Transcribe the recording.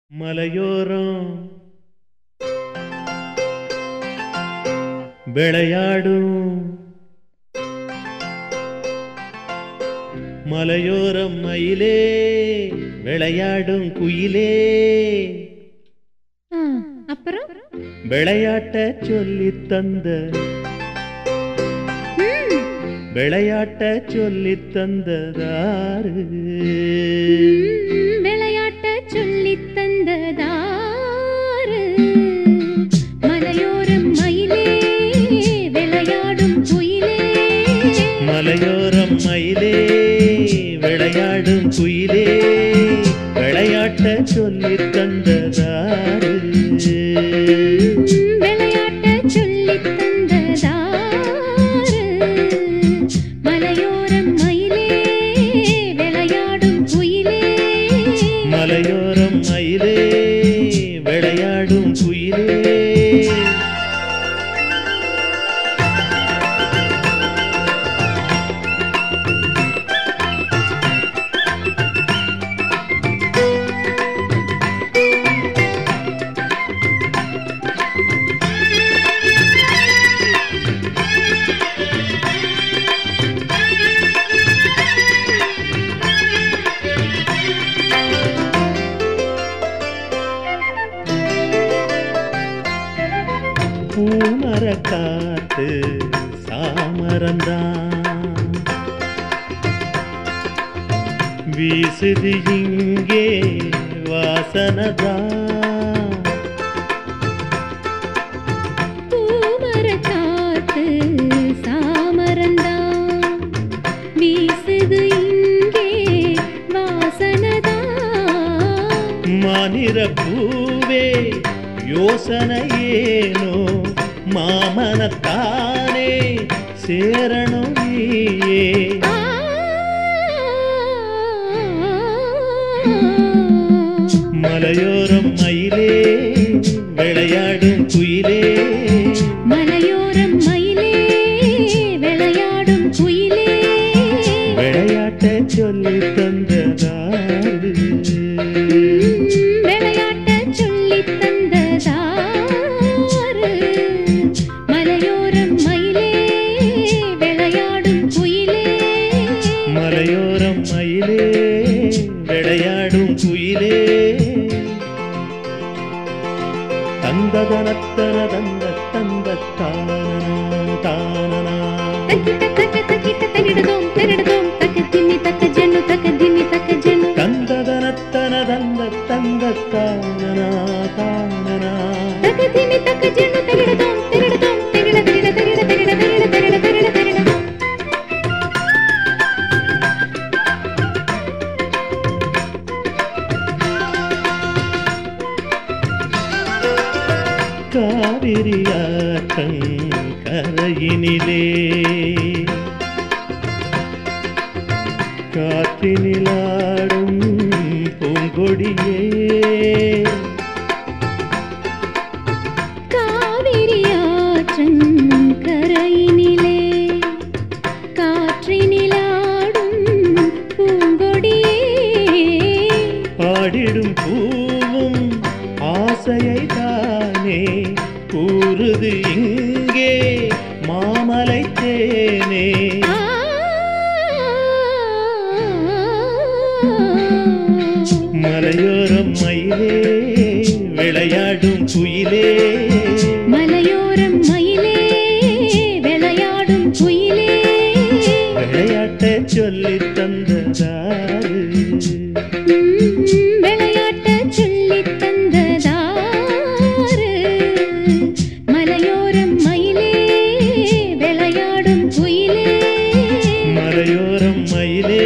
மலையோரம் விளையாடும் மலையோரம் மயிலே விளையாடும் குயிலே ஆ, அப்புறம் விளையாட்ட சொல்லி தந்த ம், விளையாட்ட சொல்லி தந்ததாரு ம், விளையாட்ட சொல்லித் தந்ததாரு மலையோரம் மயிலே விளையாடும் குயிலே மலையோரம் மயிலே விளையாடும் குயிலே விளையாட்ட சொல்லி தந்ததாரு ம், விளையாட்ட சொல்லித் தந்ததாரு மலையோரம் மயிலே விளையாடும் குயிலே மலையோரம் மயிலே விளையாடும் குயிலே பூமர காத்து சாமரந்தான் வீசுது இங்கே வாசனதான் பூமரக் காத்து சாமரந்தான் வீசுது இங்கே வாசனதான் மானிர பூவே யோசனை ஏனோ மாமனத்தானே சேரணும் நீயே ஆ, மலையோரம் மயிலே விளையாடும் குயிலே மலையோரம் மயிலே விளையாடும் குயிலே விளையாட்ட சொல்லி தந்ததாரு விளையாட்ட சொல்லித் தந்ததாரு மலையோரம் மயிலே விளையாடும் குயிலே மலையோரம் மயிலே விளையாடும் குயிலே தந்ததனத்தன தந்த தந்த தானனா தானனா தக்கிட்ட தக்க தக்கிட்ட தகிடதோம் தகிடதோம் தக்க திம்மி தக்க ஜன்னு தக்க திம்மி தக்க ஜன்னு தந்ததனத்தன தந்த தந்த தானனா தானனா தக்க திம்மி தக்க ஜன்னு தகிடதோம் தகிடதோம் தகிட தகிட தகிட தகிட தகிட தகிட தகிட தகிட காவிரியாற்றங் கரையினிலே காற்றினிலாடும் பூங்கொடியே காவிரி ஆற்றங்கரையினிலே காற்றினிலாடும் பூங்கொடியே பாடிடும் பூவும் ஆசையை தானே கூறுது இங்கே மாமலை தேனே ஆ, மலையோரம் மயிலே விளையாடும் குயிலே மலையோரம் மயிலே விளையாடும் குயிலே விளையாட்ட சொல்லி தந்ததாரு ம், விளையாட்ட சொல்லித் தந்ததாரு மலையோரம் மயிலே விளையாடும் குயிலே மலையோரம் மயிலே